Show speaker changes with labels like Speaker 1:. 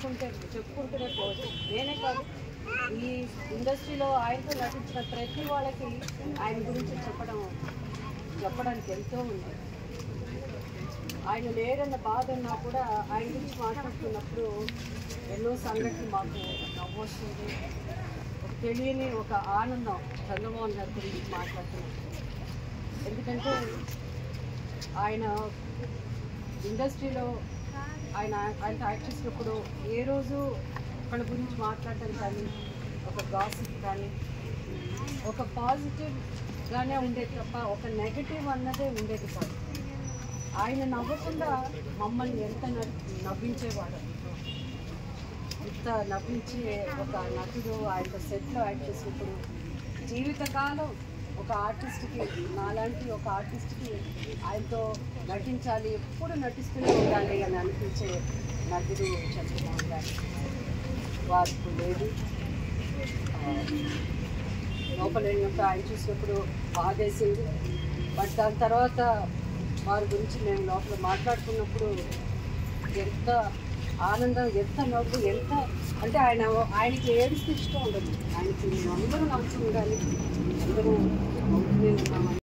Speaker 1: చెప్పుకుంటే చెప్పుకుంటూనే పోవచ్చు నేనే కాదు ఈ ఇండస్ట్రీలో ఆయనతో నటించిన ప్రతి వాళ్ళకి ఆయన గురించి చెప్పడం చెప్పడానికి ఎంతో ఉంది ఆయన లేరన్న బాధ ఉన్నా కూడా ఆయన గురించి మాట్లాడుతున్నప్పుడు ఎన్నో సంఘటనలు మాకు నవ్వొస్తుంది ఒక తెలియని ఒక ఆనందం చంద్రమోహన్ గారి గురించి మాట్లాడుతున్నప్పుడు ఎందుకంటే ఆయన ఇండస్ట్రీలో ఆయన ఆయన యాక్ట్ చేసినప్పుడు ఏ రోజు ఒకళ్ళ గురించి మాట్లాడటం కానీ ఒక గాసిప్ కానీ ఒక పాజిటివ్గానే ఉండేది తప్ప ఒక నెగటివ్ అన్నదే ఉండేది కాదు ఆయన నవ్వకుండా మమ్మల్ని ఎంత నవ్- నవ్వించేవాడు ఇంత నవ్వించే ఒక నటుడు ఆయన సెట్లో యాక్ట్ చేసినప్పుడు జీవితకాలం ఒక ఆర్టిస్ట్కి నాలాంటి ఒక ఆర్టిస్ట్కి ఆయనతో నటించాలి ఎప్పుడు నటిస్తూనే ఉండాలి అని అనిపించే నటుడు చంద్రమోహన్ గారు వారికి లేదు ఆ, లోపల వెళ్ళినప్పుడు ఆయన చూసినప్పుడు బాధేసింది బట్ దాని తర్వాత వారి గురించి మేము లోపల మాట్లాడుకున్నప్పుడు ఎంత ఆనందం ఎంత నవ్వు ఎంత అంటే ఆయన ఆయనకి ఏడుస్తూ ఇష్టం ఉండదు ఆయనకి మేము అందరూ నవ్వుతూ ఉండాలి అందరూ నవ్వుతూనే ఉన్నామని